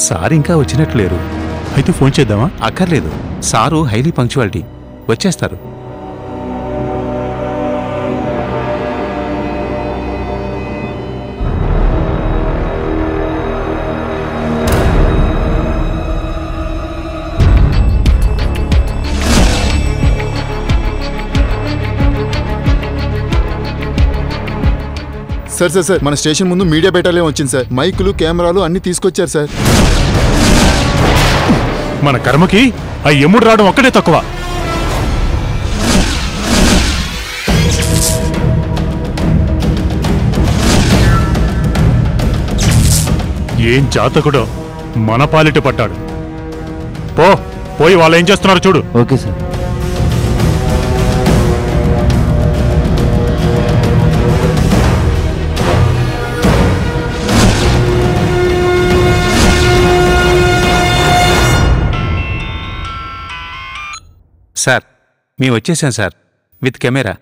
sir ఇంకా వచ్చినట్లేరు అయితే phone చేద్దామా అక్కర్లేదు సారు హైలీ పంక్చువాలిటీ వచ్చేస్తారు సార్ సార్ సార్ మన స్టేషన్ ముందు మీడియా బెటాలియన్ వచ్చింది సార్ మైకులు కెమెరాలు అన్ని తీసుకొచ్చారు సార్ మన కర్మకి ఆ ఎముడు రావడం ఒక్కటే తక్కువ ఏం జాతకుడో మన పాలిట పట్టాడు పో పోయి వాళ్ళు ఏం చేస్తున్నారు చూడు ఓకే సార్ సార్ మేము వచ్చేసాం సార్ విత్ కెమెరా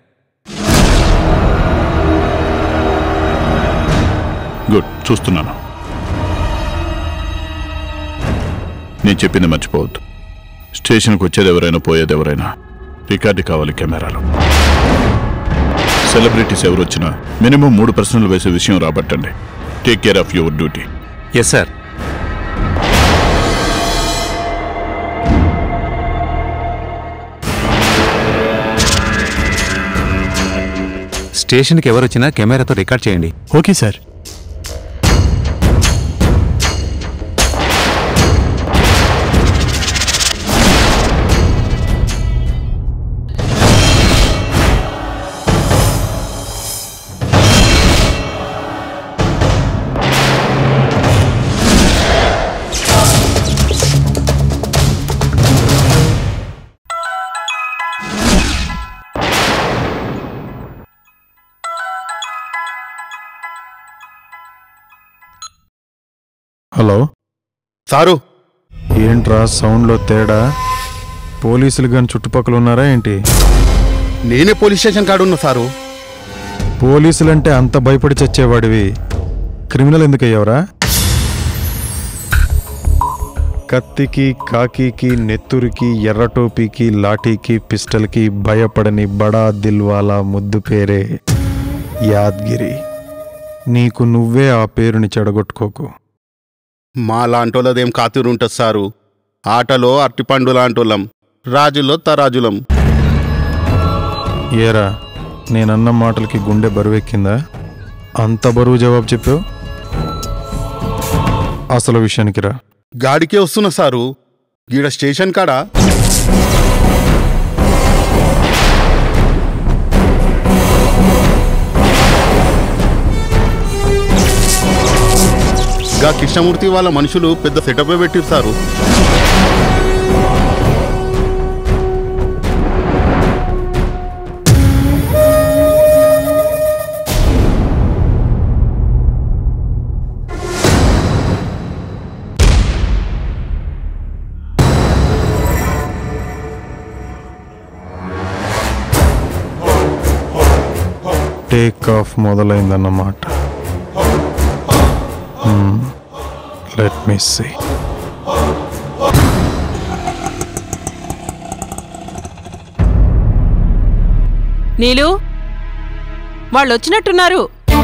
గుడ్ చూస్తున్నాను నేను చెప్పింది మర్చిపోవద్దు స్టేషన్కి వచ్చేది ఎవరైనా పోయేది ఎవరైనా రికార్డు కావాలి కెమెరాలు సెలబ్రిటీస్ ఎవరు వచ్చినా మినిమం మూడు ప్రశ్నలు వేసే విషయం రాబట్టండి take care of your duty yes sir స్టేషన్కి ఎవరు వచ్చినా కెమెరాతో రికార్డ్ చేయండి ఓకే సార్ హలో సారు ఏంట్రా సౌండ్లో తేడా పోలీసులు కానీ చుట్టుపక్కల ఉన్నారా ఏంటి నేనే పోలీస్ స్టేషన్ కాడున్నా సారు పోలీసులంటే అంత భయపడి చచ్చేవాడివి క్రిమినల్ ఎందుకు అయ్యావురా కత్తికి కాకీకి నెత్తురికి ఎర్రటోపీకి లాఠీకి పిస్టల్కి భయపడని బడా దిల్వాలా ముద్దు పేరే యాద్గిరి నీకు నువ్వే ఆ పేరుని చెడగొట్టుకోకు మా లాంటోళ్ళదేం కాతురుంటుంది సారు ఆటలో అరటిపండు లాంటోళ్ళం రాజులో తరాజులం ఏరా నేనన్న మాటలకి గుండె బరువెక్కిందా అంత బరువు జవాబు చెప్పావు అసలు విషయానికి రా గాడికే వస్తున్నా సారు గీడ స్టేషన్ కాడ గా కృష్ణమూర్తి వాళ్ళ మనుషులు పెద్ద సెటప్ పెట్టిరు సారు టేక్ ఆఫ్ మొదలైందన్నమాట లెట్ మీ సీ నీలు వాళ్ళు వచ్చినట్టున్నారు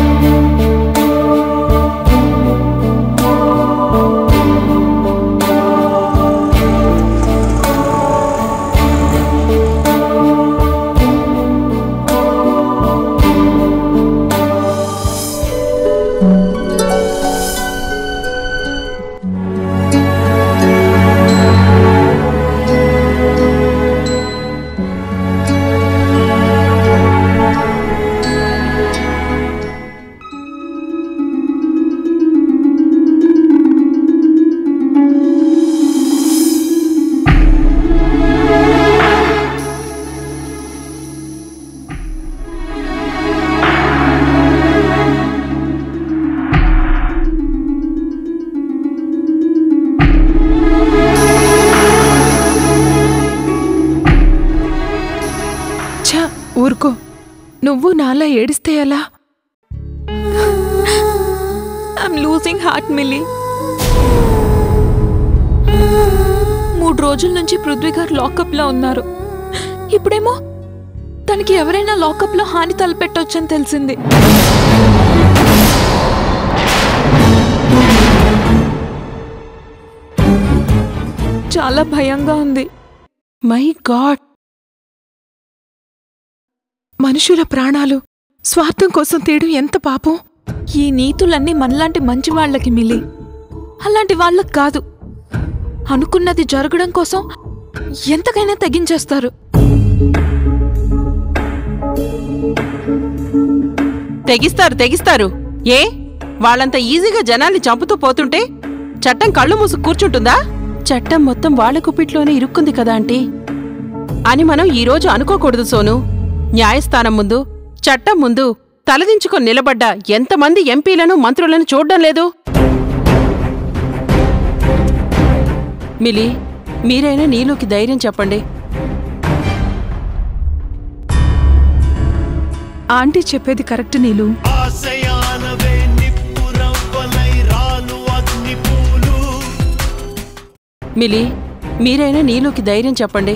ఛ ఊరుకో నువ్వు నాలా ఏడిస్తే ఎలా ఐమ్ లూజింగ్ హార్ట్ మిల్లీ రోజుల నుంచి పృథ్వీ గారు లాకప్లో ఉన్నారు ఇప్పుడేమో తనకి ఎవరైనా లాకప్లో హాని తలపెట్టొచ్చని తెలిసింది చాలా భయంగా ఉంది మై గాడ్ మనుషుల ప్రాణాలు స్వార్థం కోసం తీయడం ఎంత పాపం ఈ నీతులన్నీ మనలాంటి మంచి వాళ్ళకి మిలి అలాంటి వాళ్ళకి కాదు అనుకున్నది జరగడం కోసం ఎంతకైనా తెగించేస్తారు తెగిస్తారు తెగిస్తారు ఏ వాళ్ళంత ఈజీగా జనాల్ని చంపుతూ పోతుంటే చట్టం కళ్ళు మూసు కూర్చుంటుందా చట్టం మొత్తం వాళ్ళ కుప్పిట్లోనే ఇరుక్కుంది కదా ఆంటీ అని మనం ఈరోజు అనుకోకూడదు సోను న్యాయస్థానం ముందు చట్టం ముందు తలదించుకొని నిలబడ్డ ఎంతమంది ఎంపీలను మంత్రులను చూడ్డం లేదు మిలి మీరైనా నీలుకి ధైర్యం చెప్పండి ఆంటీ చెప్పేది కరెక్ట్ నీలు ఆశయాలవే నిప్పురవ్వలై రాలు అగ్నిపూలు మిలి మీరైనా నీలుకి ధైర్యం చెప్పండి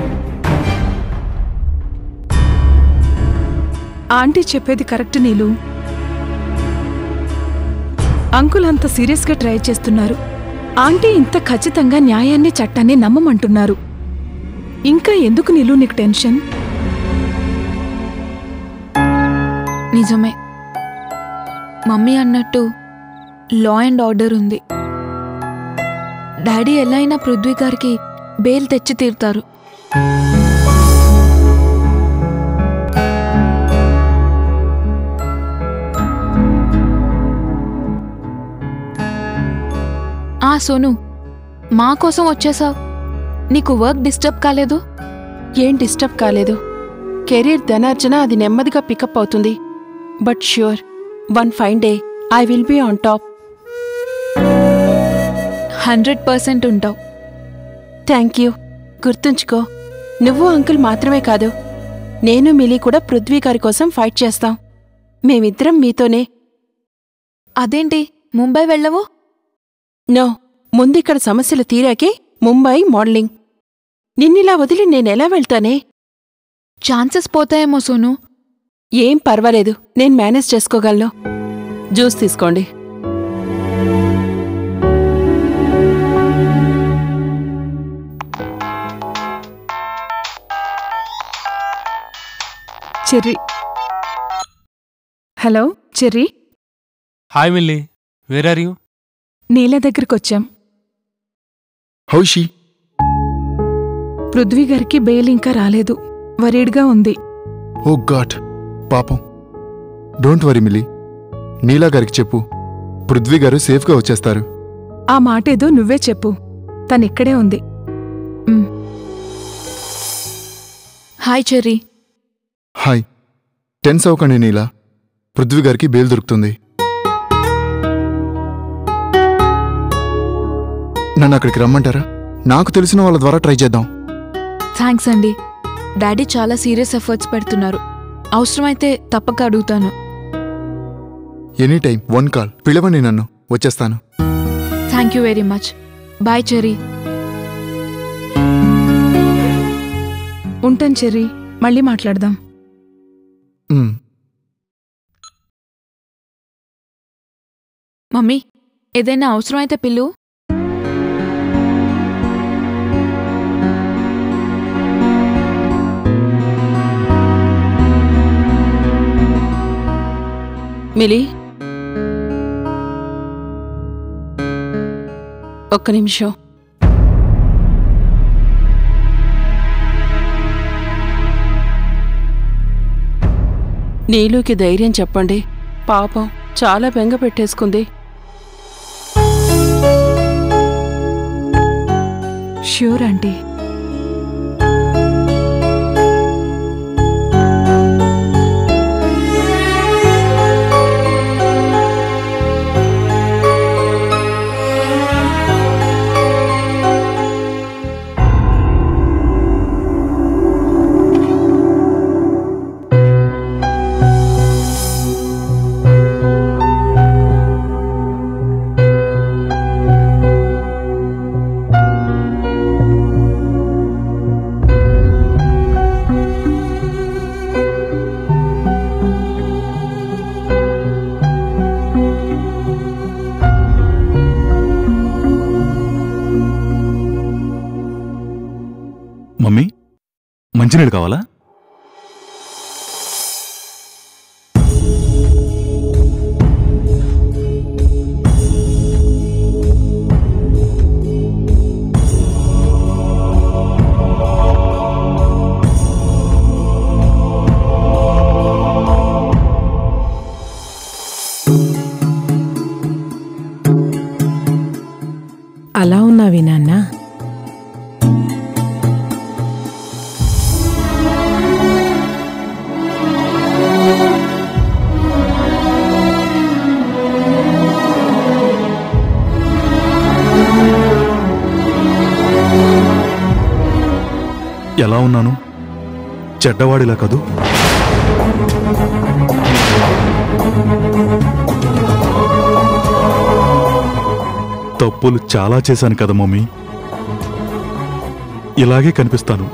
ఆంటీ చెప్పేది కరెక్ట్ నీలు అంకుల్ అంత సీరియస్గా ట్రై చేస్తున్నారు ఆంటీ ఇంత ఖచ్చితంగా న్యాయాన్ని చట్టాన్ని నమ్మమంటున్నారు ఇంకా ఎందుకు నీలు నీకు టెన్షన్ నిజమే మమ్మీ అన్నట్టు లా అండ్ ఆర్డర్ ఉంది డాడీ ఎలా అయినా పృథ్వీ గారికి బెయిల్ తెచ్చి తీరుతారు ఆ సోను మా కోసం వచ్చేసావు నీకు వర్క్ డిస్టర్బ్ కాలేదు ఏం డిస్టర్బ్ కాలేదు కెరీర్ ధనార్జన అది నెమ్మదిగా పికప్ అవుతుంది but sure one fine day I will be on top hundred percent ఉంటావు థ్యాంక్ యూ గుర్తుంచుకో నువ్వు అంకుల్ మాత్రమే కాదు నేను మిలీ కూడా పృథ్వీ గారి కోసం ఫైట్ చేస్తాం మేమిద్దరం మీతోనే అదేంటి ముంబై వెళ్ళవు నో ముందిక్కడ సమస్యలు తీరాకే ముంబై మోడలింగ్ నిన్నిలా వదిలి నేనెలా వెళ్తానే ఛాన్సెస్ పోతాయేమో సోను ఏం పర్వాలేదు నేను మేనేజ్ చేసుకోగలను జ్యూస్ తీసుకోండి Cherry hello Cherry hi Milli where are you Neela దగ్గరికి వచ్చాం హౌషీ పృథ్వీ గారికి బెయిల్ ఇంకా రాలేదు వరీడ్గా ఉంది ఓ గాడ్ పాపం డోంట్ వరీ మిలి నీలా గారికి చెప్పు పృథ్వీ గారు సేఫ్గా వచ్చేస్తారు ఆ మాటేదో నువ్వే చెప్పు తనిక్కడే ఉంది ఉమ్, హాయ్ చెర్రీ హాయ్ టెన్స్ అవ్వకండి నీలా పృథ్వీ గారికి బెయిల్ దొరుకుతుంది నన్ను అక్కడికి రమ్మంటారా నాకు తెలిసిన వాళ్ళ ద్వారా ట్రై చేద్దాం థ్యాంక్స్ అండి డాడీ చాలా సీరియస్ ఎఫర్ట్స్ పెడుతున్నారు అవసరమైతే తప్పక అడుగుతాను ఎనీ టైం వన్ కాల్ పిలవండి నన్ను వచ్చేస్తాను thank you very much bye Cherry ఉంటాను చెర్రీ మళ్ళీ మాట్లాడదాం మ్, మమ్మీ ఏదైనా అవసరమైతే పిల్లు మిలి ఒక్క నిమిషం నీలుకి ధైర్యం చెప్పండి పాపం చాలా బెంగ పెట్టేసుకుంది ష్యూర్ ఆంటీ మమ్మీ మంచినీళ్ళు కావాలా అలా ఉన్నావి నాన్న ఎలా ఉన్నాను చెడ్డవాడిలా కదూ తప్పులు చాలా చేశాను కదా మమ్మీ ఇలాగే కనిపిస్తాను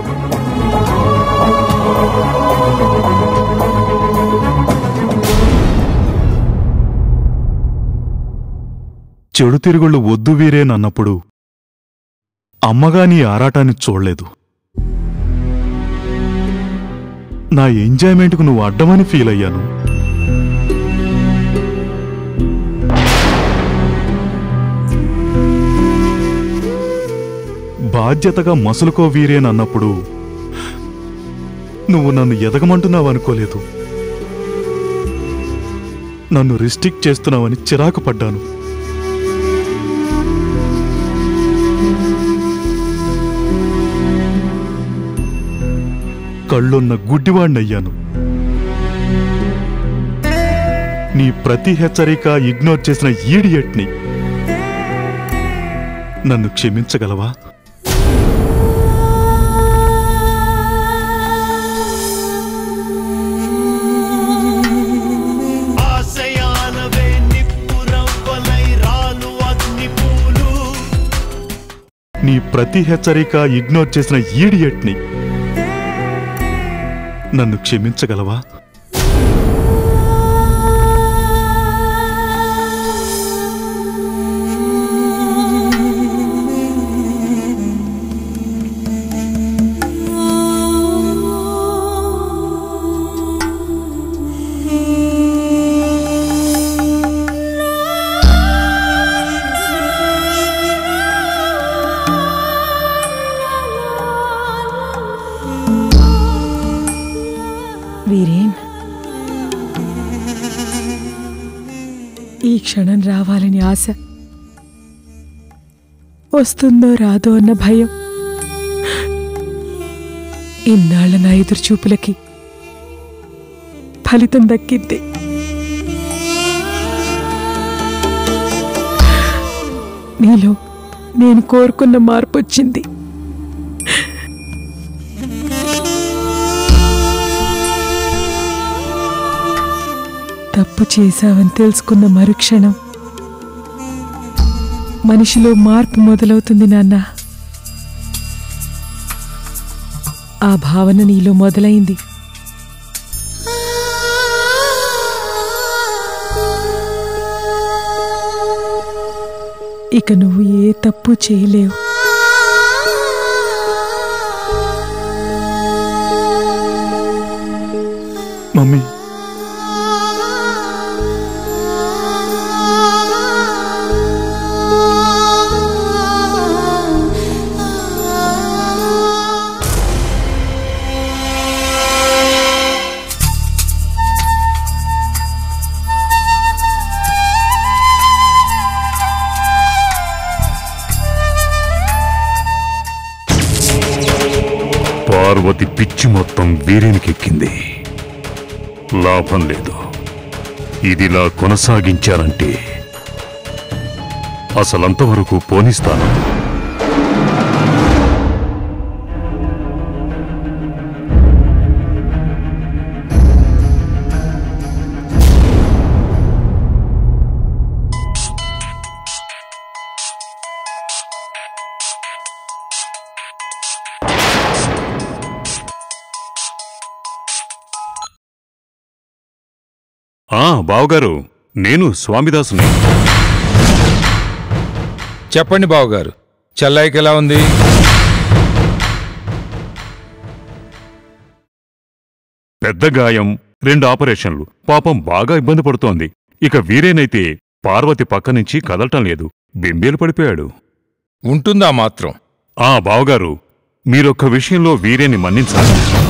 చెడు తిరుగుళ్ళు వద్దు వీరేనన్నప్పుడు అమ్మగా నీ ఆరాటాన్ని చూడలేదు నా ఎంజాయ్మెంట్కు నువ్వు అడ్డమని ఫీల్ అయ్యాను బాధ్యతగా మసులుకో వీరేనన్నప్పుడు నువ్వు నన్ను ఎదగమంటున్నావు అనుకోలేదు నన్ను రిస్ట్రిక్ట్ చేస్తున్నావని చిరాకు పడ్డాను కళ్ళున్న గుడ్డివాణ్ణయ్యాను నీ ప్రతి హెచ్చరిక ఇగ్నోర్ చేసిన ఈడియట్ని నన్ను క్షమించగలవా ఆశయాలవే నిప్పురవ్వలై రాలు అగ్నిపూలు నీ ప్రతి హెచ్చరిక ఇగ్నోర్ చేసిన ఈడియట్ని నన్ను క్షమించగలవా వీరేన్ ఈ క్షణం రావాలని ఆశ వస్తుందో రాదో అన్న భయం ఇన్నాళ్ళ నా ఎదురుచూపులకి ఫలితం దక్కింది నీలో నేను కోరుకున్న మార్పు వచ్చింది తప్పు చేశావని తెలుసుకున్న మరుక్షణం మనిషిలో మార్పు మొదలవుతుంది నాన్న ఆ భావన నీలో మొదలైంది ఇక నువ్వు ఏ తప్పు చేయలేవు మమ్మీ పార్వతి పిచ్చి మొత్తం వీరేనికెక్కింది లాభం లేదు ఇదిలా కొనసాగించానంటే అసలంతవరకు పోనిస్తాను ఆ బావగారు నేను స్వామిదాసుని చెప్పండి బావగారు చెల్లాయికి ఎలా ఉంది పెద్ద గాయం రెండు ఆపరేషన్లు పాపం బాగా ఇబ్బంది పడుతోంది ఇక వీరేనైతే పార్వతి పక్క నుంచి కదలటం లేదు బెంబేలు పడిపోయాడు ఉంటుందా మాత్రం ఆ బావగారు మీరొక్క విషయంలో వీరేని మన్నించాలి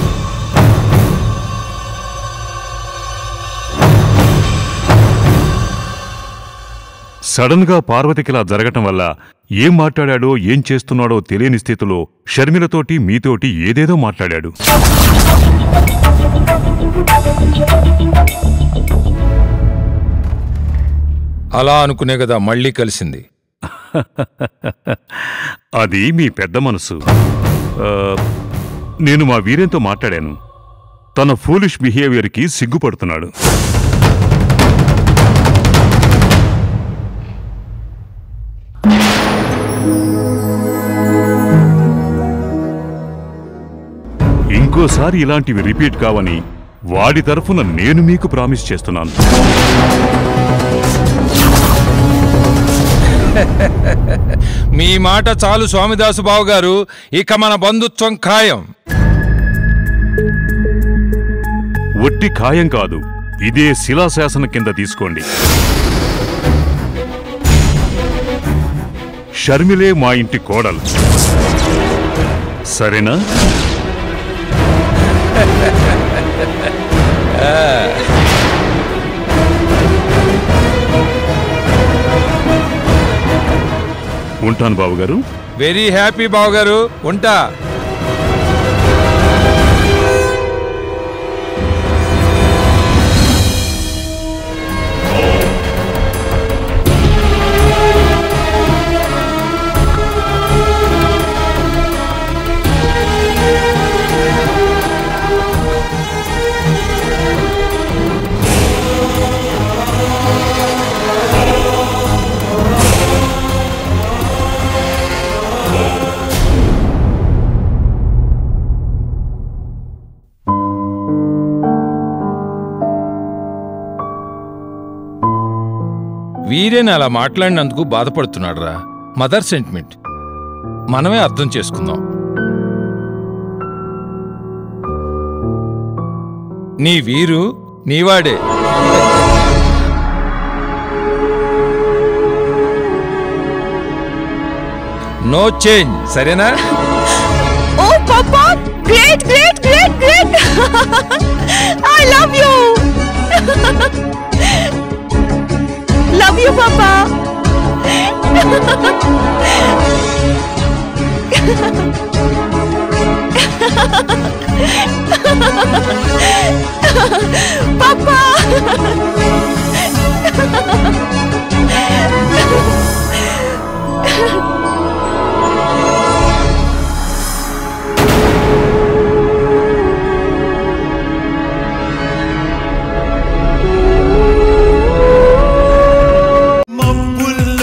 సడన్ గా పార్వతికిలా జరగటం వల్ల ఏం మాట్లాడాడో ఏం చేస్తున్నాడో తెలియని స్థితిలో షర్మిలతోటి మీతోటి ఏదేదో మాట్లాడాడు అలా అనుకునే కదా మళ్ళీ కలిసింది అది మీ పెద్ద మనసు ఆ, నేను మా వీర్యంతో మాట్లాడాను తన ఫూలిష్ బిహేవియర్కి సిగ్గుపడుతున్నాడు ఇంకోసారి ఇలాంటివి రిపీట్ కావని వాడి తరఫున నేను మీకు ప్రామిస్ చేస్తున్నాను మీ మాట చాలు స్వామిదాసు బావు గారు ఇక మన బంధుత్వం ఖాయం ఒట్టి ఖాయం కాదు ఇదే శిలాశాసన కింద తీసుకోండి షర్మిలే మా ఇంటి కోడలు సరేనా ఉంటాను బాబుగారు వెరీ హ్యాపీ బావు గారు ఉంటా వీరేని అలా మాట్లాడినందుకు బాధపడుతున్నాడురా మదర్ సెంటిమెంట్ మనమే అర్థం చేసుకుందాం నీ వీరు నీవాడే నో చేంజ్ సరేనా ఓ పాపా great great great great I love you love you పాపా పాపా